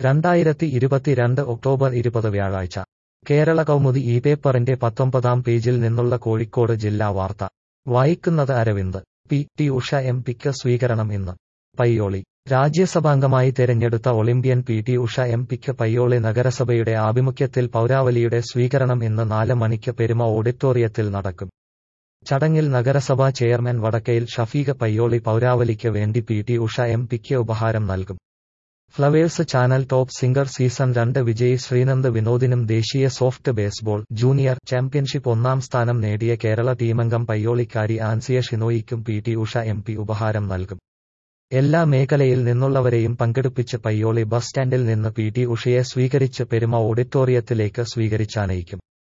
രണ്ടായിരത്തി ഇരുപത്തിരണ്ട് ഒക്ടോബർ ഇരുപത് വ്യാഴാഴ്ച കേരള കൗമുദി ഈ പേപ്പറിന്റെ പത്തൊമ്പതാം പേജിൽ നിന്നുള്ള കോഴിക്കോട് ജില്ലാ വാർത്ത വായിക്കുന്നത് Aravind P T Usha M പിക്ക് സ്വീകരണം ഇന്ന് പയ്യോളി രാജ്യസഭാംഗമായി തെരഞ്ഞെടുത്ത olympian P T Usha M പിക്ക് പയ്യോളി നഗരസഭയുടെ ആഭിമുഖ്യത്തിൽ പൗരാവലിയുടെ സ്വീകരണം ഇന്ന് നാല് മണിക്ക് പെരുമ ഓഡിറ്റോറിയത്തിൽ നടക്കും ചടങ്ങിൽ നഗരസഭാ ചെയർമാൻ വടക്കയിൽ ഷഫീഖ് പയ്യോളി പൗരാവലിക്ക് വേണ്ടി പി ടി ഉഷ എം പിക്ക് ഉപഹാരം നൽകും Flowers channel top singer season രണ്ട് വിജയി ശ്രീനന്ദ് വിനോദിനും ദേശീയ സോഫ്റ്റ് ബേസ്ബോൾ ജൂനിയർ ചാമ്പ്യൻഷിപ്പ് ഒന്നാം സ്ഥാനം നേടിയ കേരള ടീമംഗം പയ്യോളിക്കാരി ആൻസിയ ഷിനോയിക്കും P T Usha M P ഉപഹാരം നൽകും എല്ലാ മേഖലയിൽ നിന്നുള്ളവരെയും പങ്കെടുപ്പിച്ച് പയ്യോളി ബസ് സ്റ്റാൻഡിൽ നിന്ന് പി ടി ഉഷയെ സ്വീകരിച്ച് പെരുമ ഓഡിറ്റോറിയത്തിലേക്ക് സ്വീകരിച്ചാനയിക്കും